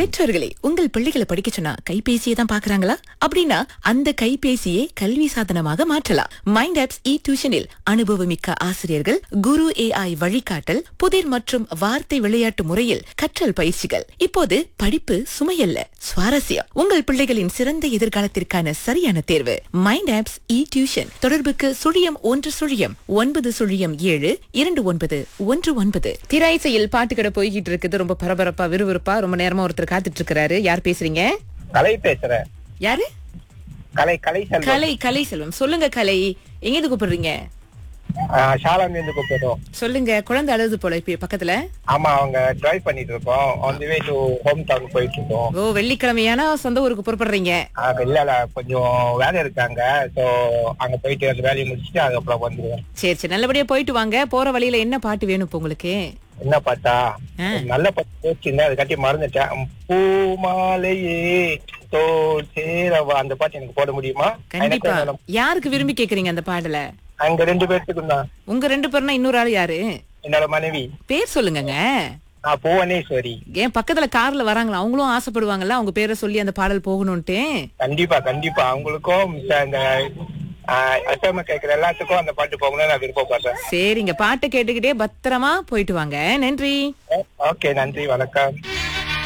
பெற்றோர்களே உங்கள் பிள்ளைகளை படிக்க சொன்னா கைபேசியை தான் பாக்குறாங்களா அப்படின்னா அந்த கைபேசியை கல்வி சாதனமாக மாற்றலாம் மைண்ட் ஆப்ஸ் இ டியூஷனில் அனுபவமிக்க ஆசிரியர்கள் குரு ஏஐ வழிகாட்டல் புதிர் மற்றும் வார்த்தை விளையாட்டு முறையில் கற்றல் பயிற்சிகள் இப்போது படிப்பு சுமையல்ல சுவாரஸ்யம் உங்கள் பிள்ளைகளின் சிறந்த எதிர்காலத்திற்கான சரியான தேர்வு மைண்ட் ஆப்ஸ் இ டியூஷன் தொடர்புக்கு சுழியம் ஒன்று சுழியம் ஒன்பது சுழியம் ஏழு இரண்டு ஒன்பது ஒன்று ஒன்பது திரைசையில் பாட்டுக்கடை போய்கிட்டு இருக்குது ரொம்ப பரபரப்பா விறுவிறுப்பா ரொம்ப நேரமா ஒருத்தர் காத்துட்டு இருக்கிறாரு யார் பேசுறீங்க கலை பேசுறேன் யாரு கலை கலை செல்வம் கலை கலை செல்வம் சொல்லுங்க கலை எங்க இருந்து கூப்பிடுறீங்க ஷாலாந்து இருந்து கூப்பிடுறோம் சொல்லுங்க குழந்தை அழுது போல இப்ப பக்கத்துல ஆமா அவங்க டிரைவ் பண்ணிட்டு இருக்கோம் on the way to home town போயிட்டு இருக்கோம் ஓ வெள்ளிக்கிழமையானா சொந்த ஊருக்கு புறப்படுறீங்க ஆஹ் இல்ல இல்ல கொஞ்சம் வேலை இருக்காங்க சோ அங்க போயிட்டு அந்த வேலையை முடிச்சுட்டு அதுக்கப்புறம் வந்துருவேன் சரி சரி நல்லபடியா போயிட்டு வாங்க போற வழியில என்ன பாட்டு வேணும் இப்ப உங்களுக்கு என்ன பார்த்தா ஆ. நல்ல பாட்டு போச்சுங்க அது கட்டி மறந்துட்டேன் பூமாலையே தோல் சேரவா அந்த பாட்டு எனக்கு போட முடியுமா கண்டிப்பா எனக்கு வேணும். யாருக்கு விரும்பி கேக்குறீங்க அந்த பாடல அங்க ரெண்டு பேர்த்துக்கும் தான் உங்க ரெண்டு பேர்னா இன்னொரு ஆள் யாரு என்னோட மனைவி பேர் சொல்லுங்க நான் புவனேஸ்வரி ஏன் பக்கத்துல கார்ல வராங்களா அவங்களும் ஆசைப்படுவாங்கல்ல அவங்க பேரை சொல்லி அந்த பாடல் போகணும்ட்டு கண்டிப்பா கண்டிப்பா அவங்களுக்கும் மிச்ச இந்த அசம கேக்குற எல்லாத்துக்கும் அந்த பாட்டு போகணும்னு நான் விருப்பப்படுறேன் சரிங்க பாட்டை கேட்டுக்கிட்டே பத்திரமா போயிட்டு வாங்க நன்றி ஓகே நன்றி வணக்கம்